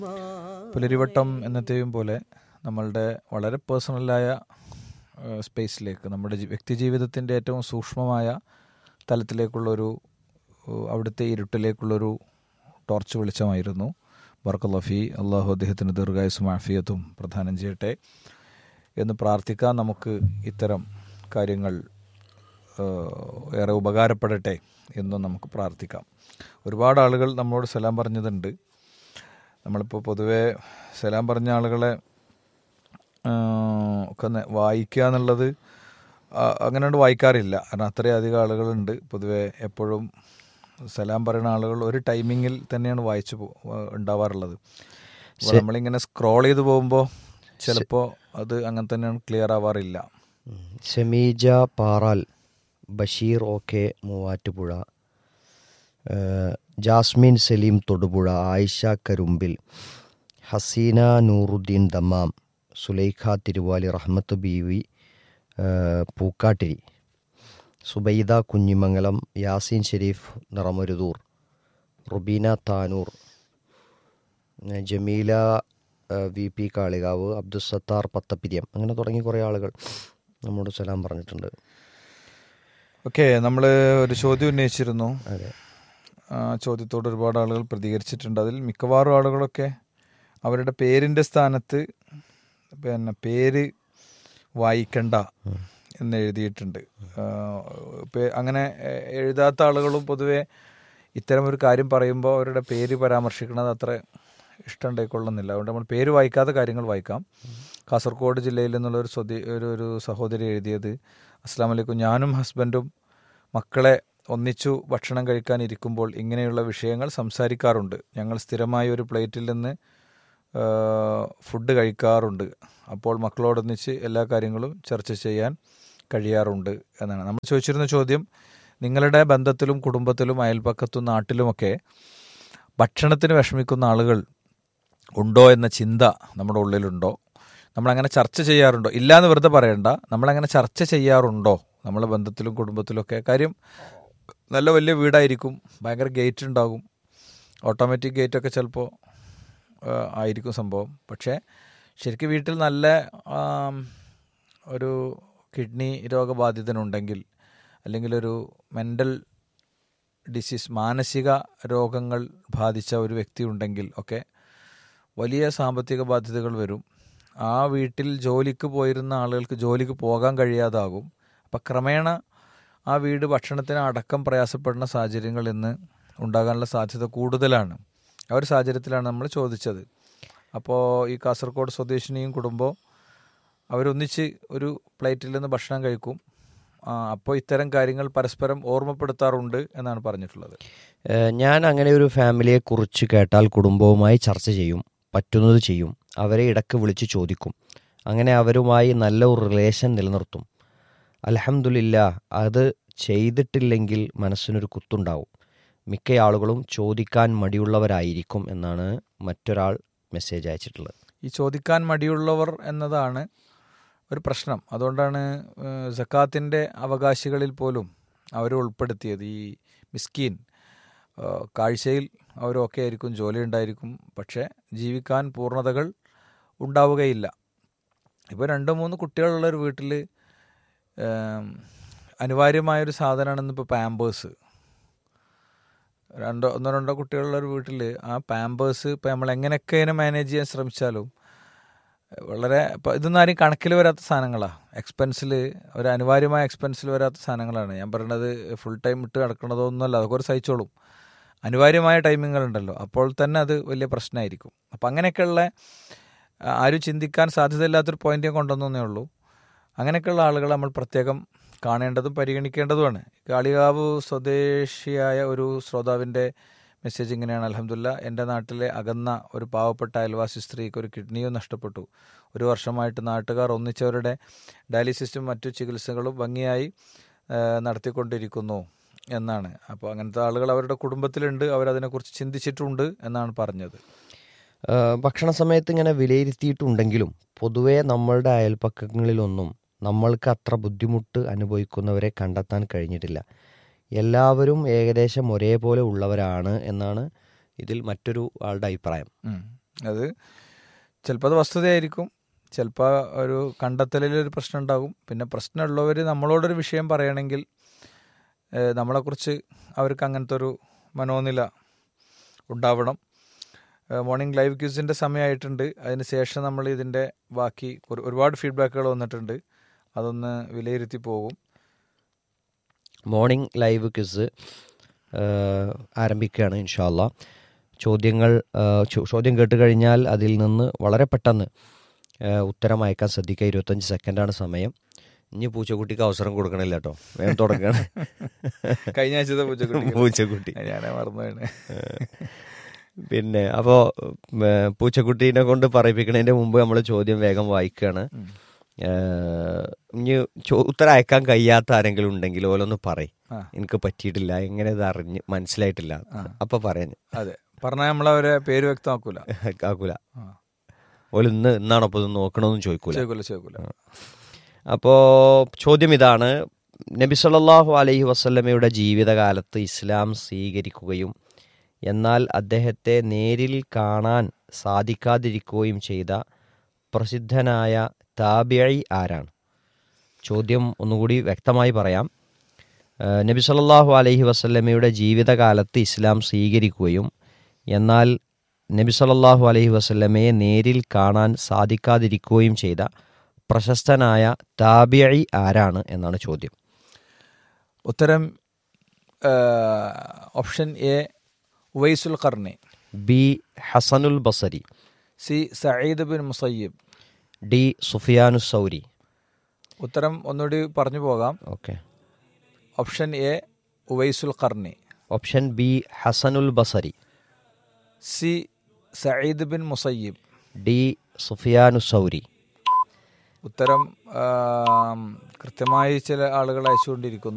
പുലരിവട്ടം എന്നത്തെയും പോലെ നമ്മളുടെ വളരെ പേഴ്സണലായ സ്പേസിലേക്ക് നമ്മുടെ ജി- വ്യക്തിജീവിതത്തിൻ്റെ ഏറ്റവും സൂക്ഷ്മമായ തലത്തിലേക്കുള്ളൊരു ഏഹ്, അവിടുത്തെ ഇരുട്ടിലേക്കുള്ളൊരു ടോർച്ച് വെളിച്ചമായിരുന്നു ബർക്കലഫി അള്ളാഹു അദ്ദേഹത്തിന് ദീർഘായുസും ആഫിയത്തും പ്രദാനം ചെയ്യട്ടെ എന്ന് പ്രാർത്ഥിക്കാൻ നമുക്ക് ഇത്തരം കാര്യങ്ങൾ ഏഹ്, ഏറെ ഉപകാരപ്പെടട്ടെ എന്നും നമുക്ക് പ്രാർത്ഥിക്കാം ഒരുപാട് ആളുകൾ നമ്മളോട് സലാം പറഞ്ഞതുണ്ട് നമ്മളിപ്പോൾ പൊതുവേ സലാം പറഞ്ഞ ആളുകളെ ആ, ഒക്കെ നെ- വായിക്കുക എന്നുള്ളത് ആ, അങ്ങനെ കൊണ്ട് വായിക്കാറില്ല കാരണം അത്രയും അധികം ആളുകളുണ്ട് പൊതുവെ എപ്പോഴും സലാം പറയുന്ന ആളുകൾ ഒരു ടൈമിങ്ങിൽ തന്നെയാണ് വായിച്ചു പോ- ആ, ഉണ്ടാവാറുള്ളത് അപ്പോൾ നമ്മളിങ്ങനെ സ്ക്രോൾ ചെയ്ത് പോകുമ്പോൾ ചിലപ്പോൾ അത് അങ്ങനെ തന്നെയാണ് ക്ലിയർ ആവാറില്ല ഉം. ഷമീജ പാറാൽ ബഷീർ ഒ കെ മൂവാറ്റുപുഴ ഏഹ്, ജാസ്മിൻ സലീം തൊടുപുഴ ആയിഷ കരുമ്പിൽ ഹസീന നൂറുദ്ദീൻ ദമാം സുലൈഖ തിരുവാലി റഹ്മത്ത് ബീവി ഏഹ്, പൂക്കാട്ടിരി സുബൈദ കുഞ്ഞിമംഗലം യാസീൻ ഷെരീഫ് നിറമരുതൂർ റുബീന താനൂർ ഏഹ്, ജമീല ഏഹ്, വി പി കാളികാവ് അബ്ദുസത്താർ പത്തപ്പിരിയം അങ്ങനെ തുടങ്ങി കുറേ ആളുകൾ നമ്മോട് സലാം പറഞ്ഞിട്ടുണ്ട് ഓക്കെ നമ്മൾ ഒരു ചോദ്യം ഉന്നയിച്ചിരുന്നു അതെ ആ ചോദ്യത്തോട് ഒരുപാട് ആളുകൾ പ്രതികരിച്ചിട്ടുണ്ട് അതിൽ മിക്കവാറും ആളുകളൊക്കെ അവരുടെ പേരിൻ്റെ സ്ഥാനത്ത് പിന്നെ പേര് വായിക്കണ്ട എന്ന് എഴുതിയിട്ടുണ്ട് ആ, പേ- അങ്ങനെ എ- എഴുതാത്ത ആളുകളും പൊതുവെ ഇത്തരം ഒരു കാര്യം പറയുമ്പോൾ അവരുടെ പേര് പരാമർശിക്കുന്നത് അത്ര ഇഷ്ടം ഉണ്ടായിക്കൊള്ളുന്നില്ല അതുകൊണ്ട് നമ്മൾ പേര് വായിക്കാത്ത കാര്യങ്ങൾ വായിക്കാം കാസർഗോഡ് ജില്ലയിൽ നിന്നുള്ള ഒരു സ്വദി ഒരു ഒരു സഹോദരി എഴുതിയത് അസ്സാം വലൈക്കും ഞാനും ഹസ്ബൻഡും മക്കളെ ഒന്നിച്ചു ഭക്ഷണം കഴിക്കാൻ ഇരിക്കുമ്പോൾ ഇങ്ങനെയുള്ള വിഷയങ്ങൾ സംസാരിക്കാറുണ്ട് ഞങ്ങൾ സ്ഥിരമായി ഒരു പ്ലേറ്റിൽ നിന്ന് ആ, ഫുഡ് കഴിക്കാറുണ്ട് അപ്പോൾ മക്കളോടൊന്നിച്ച് എല്ലാ കാര്യങ്ങളും ചർച്ച ചെയ്യാൻ കഴിയാറുണ്ട് എന്നാണ് നമ്മൾ ചോദിച്ചിരുന്ന ചോദ്യം നിങ്ങളുടെ ബന്ധത്തിലും കുടുംബത്തിലും അയൽപക്കത്തും നാട്ടിലുമൊക്കെ ഭക്ഷണത്തിന് വിഷമിക്കുന്ന ആളുകൾ ഉണ്ടോ എന്ന ചിന്ത നമ്മുടെ ഉള്ളിലുണ്ടോ നമ്മളങ്ങനെ ചർച്ച ചെയ്യാറുണ്ടോ ഇല്ല എന്ന് വെറുതെ പറയണ്ട നമ്മളങ്ങനെ ചർച്ച ചെയ്യാറുണ്ടോ നമ്മളെ ബന്ധത്തിലും കുടുംബത്തിലൊക്കെ കാര്യം നല്ല വലിയ വീടായിരിക്കും ഭയങ്കര ഗേറ്റ് ഉണ്ടാകും ഓട്ടോമാറ്റിക് ഗേറ്റൊക്കെ ചിലപ്പോൾ ആയിരിക്കും സംഭവം പക്ഷേ ശരിക്കും വീട്ടിൽ നല്ല ആം, ഒരു കിഡ്നി രോഗബാധിതനുണ്ടെങ്കിൽ അല്ലെങ്കിൽ ഒരു മെൻ്റൽ ഡിസീസ് മാനസിക രോഗങ്ങൾ ബാധിച്ച ഒരു വ്യക്തി ഉണ്ടെങ്കിൽ ഒക്കെ വലിയ സാമ്പത്തിക ബാധ്യതകൾ വരും ആ വീട്ടിൽ ജോലിക്ക് പോയിരുന്ന ആളുകൾക്ക് ജോലിക്ക് പോകാൻ കഴിയാതാകും അപ്പം ക്രമേണ ആ വീട് ഭക്ഷണത്തിന് അടക്കം പ്രയാസപ്പെടുന്ന സാഹചര്യങ്ങൾ ഇന്ന് ഉണ്ടാകാനുള്ള സാധ്യത കൂടുതലാണ് ആ ഒരു സാഹചര്യത്തിലാണ് നമ്മൾ ചോദിച്ചത് അപ്പോൾ ഈ കാസർഗോഡ് സ്വദേശിനിയും കുടുംബവും അവരൊന്നിച്ച് ഒരു പ്ലേറ്റിൽ നിന്ന് ഭക്ഷണം കഴിക്കും ആ, അപ്പോൾ ഇത്തരം കാര്യങ്ങൾ പരസ്പരം ഓർമ്മപ്പെടുത്താറുണ്ട് എന്നാണ് പറഞ്ഞിട്ടുള്ളത് ഏഹ് ഞാൻ അങ്ങനെ ഒരു ഫാമിലിയെ കുറിച്ച് കേട്ടാൽ കുടുംബവുമായി ചർച്ച ചെയ്യും പറ്റുന്നത് ചെയ്യും അവരെ ഇടയ്ക്ക് വിളിച്ച് ചോദിക്കും അങ്ങനെ അവരുമായി നല്ല ഒരു റിലേഷൻ നിലനിർത്തും അലഹമില്ല അത് ചെയ്തിട്ടില്ലെങ്കിൽ മനസ്സിനൊരു കുത്തുണ്ടാവും മിക്ക ആളുകളും ചോദിക്കാൻ മടിയുള്ളവരായിരിക്കും എന്നാണ് മറ്റൊരാൾ മെസ്സേജ് അയച്ചിട്ടുള്ളത് ഈ ചോദിക്കാൻ മടിയുള്ളവർ എന്നതാണ് ഒരു പ്രശ്നം അതുകൊണ്ടാണ് ഏഹ്, സക്കാത്തിൻ്റെ അവകാശികളിൽ പോലും അവരെ ഉൾപ്പെടുത്തിയത് ഈ മിസ്കീൻ ഏഹ്, കാഴ്ചയിൽ അവരൊക്കെ ആയിരിക്കും ജോലി ഉണ്ടായിരിക്കും പക്ഷേ ജീവിക്കാൻ പൂർണ്ണതകൾ ഉണ്ടാവുകയില്ല ഇപ്പോൾ രണ്ട് മൂന്ന് കുട്ടികളുള്ള ഒരു വീട്ടിൽ അനിവാര്യമായൊരു സാധനമാണ് ഇപ്പോൾ പാമ്പേഴ്സ് രണ്ടോ ഒന്നോ രണ്ടോ കുട്ടികളുള്ള ഒരു വീട്ടിൽ ആ പാമ്പേഴ്സ് ഇപ്പം നമ്മൾ എങ്ങനെയൊക്കെ അതിനെ മാനേജ് ചെയ്യാൻ ശ്രമിച്ചാലും വളരെ ഇപ്പം ഇതൊന്നും ആരും കണക്കിൽ വരാത്ത സാധനങ്ങളാണ് എക്സ്പെൻസിൽ ഒരു അനിവാര്യമായ എക്സ്പെൻസിൽ വരാത്ത സാധനങ്ങളാണ് ഞാൻ പറയുന്നത് ഫുൾ ടൈം ഇട്ട് കിടക്കണതോ ഒന്നുമല്ല അതൊക്കെ ഒരു സഹിച്ചോളും അനിവാര്യമായ ടൈമിങ്ങൾ ഉണ്ടല്ലോ അപ്പോൾ തന്നെ അത് വലിയ പ്രശ്നമായിരിക്കും അപ്പം അങ്ങനെയൊക്കെയുള്ള ആ, ആരും ചിന്തിക്കാൻ സാധ്യതയില്ലാത്തൊരു പോയിന്റ് ഞാൻ കൊണ്ടുവന്നേ ഉള്ളൂ അങ്ങനെയൊക്കെയുള്ള ആളുകളെ നമ്മൾ പ്രത്യേകം കാണേണ്ടതും പരിഗണിക്കേണ്ടതുമാണ് കാളികാവ് സ്വദേശിയായ ഒരു ശ്രോതാവിൻ്റെ മെസ്സേജ് ഇങ്ങനെയാണ് അലഹമുല്ല എൻ്റെ നാട്ടിലെ അകന്ന ഒരു പാവപ്പെട്ട അയൽവാസി സ്ത്രീക്ക് ഒരു കിഡ്നിയും നഷ്ടപ്പെട്ടു ഒരു വർഷമായിട്ട് നാട്ടുകാർ ഒന്നിച്ചവരുടെ ഡയാലിസിസും മറ്റു ചികിത്സകളും ഭംഗിയായി ആ, നടത്തിക്കൊണ്ടിരിക്കുന്നു എന്നാണ് അപ്പോൾ അങ്ങനത്തെ ആളുകൾ അവരുടെ കുടുംബത്തിലുണ്ട് അവരതിനെക്കുറിച്ച് ചിന്തിച്ചിട്ടുണ്ട് എന്നാണ് പറഞ്ഞത് ഏഹ് ഭക്ഷണ സമയത്ത് ഇങ്ങനെ വിലയിരുത്തിയിട്ടുണ്ടെങ്കിലും പൊതുവേ നമ്മളുടെ അയൽപ്പക്കങ്ങളിലൊന്നും നമ്മൾക്ക് അത്ര ബുദ്ധിമുട്ട് അനുഭവിക്കുന്നവരെ കണ്ടെത്താൻ കഴിഞ്ഞിട്ടില്ല എല്ലാവരും ഏകദേശം ഒരേപോലെ ഉള്ളവരാണ് എന്നാണ് ഇതിൽ മറ്റൊരു ആളുടെ അഭിപ്രായം ഉം. അത് ചിലപ്പോൾ അത് വസ്തുതയായിരിക്കും ചിലപ്പോൾ ഒരു കണ്ടെത്തലിൽ ഒരു പ്രശ്നം ഉണ്ടാകും പിന്നെ പ്രശ്നമുള്ളവർ നമ്മളോടൊരു വിഷയം പറയണമെങ്കിൽ ഏഹ്, നമ്മളെക്കുറിച്ച് അവർക്ക് അങ്ങനത്തെ ഒരു മനോനില ഉണ്ടാവണം ഏഹ്, മോർണിംഗ് ലൈവ് ക്യൂസിൻ്റെ സമയമായിട്ടുണ്ട് അതിന് ശേഷം നമ്മൾ ഇതിൻ്റെ ബാക്കി ഒരു- ഒരുപാട് ഫീഡ്ബാക്കുകൾ വന്നിട്ടുണ്ട് അതൊന്ന് വിലയിരുത്തി പോകും മോർണിംഗ് ലൈവ് ക്വിസ് ആരംഭിക്കുകയാണ് ഇൻഷാല്ല ചോദ്യങ്ങൾ ആ, ചോ- ചോദ്യം കേട്ട് കഴിഞ്ഞാൽ അതിൽ നിന്ന് വളരെ പെട്ടെന്ന് ആ, ഉത്തരം അയക്കാൻ ശ്രദ്ധിക്കുക ഇരുപത്തഞ്ച് സെക്കൻഡാണ് സമയം ഇനി പൂച്ചക്കുട്ടിക്ക് അവസരം കൊടുക്കണില്ല കേട്ടോ വേഗം തുടങ്ങുകയാണ് കഴിഞ്ഞ ആഴ്ചത്തെ പൂച്ചക്കുട്ടി പൂച്ചക്കുട്ടി ഞാനേ മറന്നുപോയാണ് പിന്നെ അപ്പോൾ പൂച്ചക്കുട്ടീനെ കൊണ്ട് പറയിപ്പിക്കുന്നതിൻ്റെ മുമ്പ് നമ്മൾ ചോദ്യം വേഗം വായിക്കുകയാണ് ഏഹ്, ഇനി ചോ- ഉത്തരം അയക്കാൻ കഴിയാത്ത ആരെങ്കിലും ഉണ്ടെങ്കിൽ ഓലൊന്ന് പറയും ആ. എനിക്ക് പറ്റിയിട്ടില്ല എങ്ങനെ ഇത് അറിഞ്ഞ് മനസ്സിലായിട്ടില്ല അപ്പൊ പറയാൻ അതെ പറഞ്ഞാൽ നമ്മളവരെ പേര് വ്യക്തമാക്കൂല ആക്കൂല ആ. ഓല് ഇന്ന് ഇന്നാണോ അപ്പോൾ ഇത് നോക്കണമെന്നും ചോദിക്കൂല ചോദിക്കൂല ചോദിക്കൂല അപ്പോൾ ചോദ്യം ഇതാണ് നബി സല്ലല്ലാഹു അലൈഹി വസല്ലമയുടെ ജീവിതകാലത്ത് ഇസ്ലാം സ്വീകരിക്കുകയും എന്നാൽ അദ്ദേഹത്തെ നേരിൽ കാണാൻ സാധിക്കാതിരിക്കുകയും ചെയ്ത പ്രസിദ്ധനായ താബിഴി ആരാണ് ചോദ്യം ഒന്നുകൂടി വ്യക്തമായി പറയാം ഏഹ് നബി സല്ലല്ലാഹു അലൈഹി വസല്ലമയുടെ ജീവിതകാലത്ത് ഇസ്ലാം സ്വീകരിക്കുകയും എന്നാൽ നബി സല്ലല്ലാഹു അലൈഹി വസല്ലമയെ നേരിൽ കാണാൻ സാധിക്കാതിരിക്കുകയും ചെയ്ത പ്രശസ്തനായ താബിഴി ആരാണ് എന്നാണ് ചോദ്യം ഉത്തരം ആ, option A Uwaisul Qarni B Hasanul Basri C Saeed bin Musayyib D Sufyanu Thawri ഉത്തരം ഒന്നുകൂടി പറഞ്ഞു പോകാം okay option A Uwaisul Qarni option B Hasanul Basri C Saeed bin Musayyib D Sufyanu Thawri ഉത്തരം ആ, കൃത്യമായി ചില ആളുകൾ അയച്ചുകൊണ്ടിരിക്കുന്നു